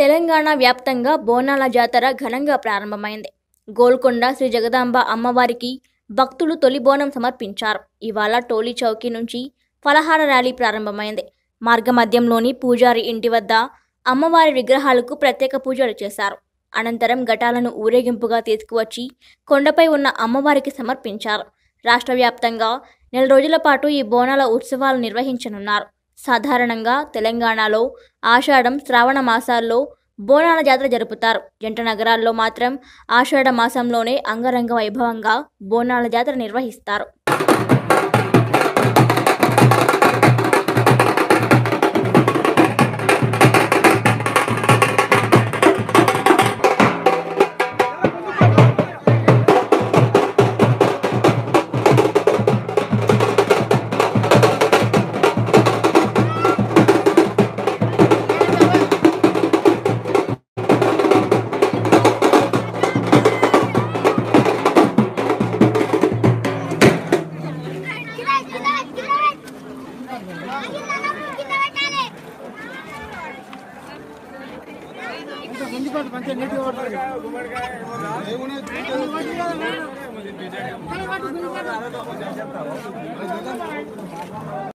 తెలంగాణ వ్యాప్తంగా బోనాల జాతర ఘనంగా ప్రారంభమైంది గోల్కొండ శ్రీ జగదాంబ అమ్మవారికి భక్తులు తొలి బోనం సమర్పించారు ఇవాళ టోలీ చౌకీ నుంచి ఫలహార ర్యాలీ ప్రారంభమైంది మార్గమధ్యంలోని పూజారి ఇంటి వద్ద అమ్మవారి విగ్రహాలకు ప్రత్యేక పూజలు చేశారు అనంతరం ఘటాలను ఊరేగింపుగా తీసుకువచ్చి కొండపై ఉన్న అమ్మవారికి సమర్పించారు రాష్ట్ర వ్యాప్తంగా నెల రోజుల పాటు ఈ బోనాల ఉత్సవాలు నిర్వహించనున్నారు సాధారణంగా తెలంగాణలో ఆషాఢం శ్రావణ మాసాల్లో బోనాల జాతర జరుపుతారు జంట నగరాల్లో మాత్రం ఆషాఢ మాసంలోనే అంగరంగ వైభవంగా బోనాల జాతర నిర్వహిస్తారు ముందుకోటి మంచిగా నీట్గా పడుతుంది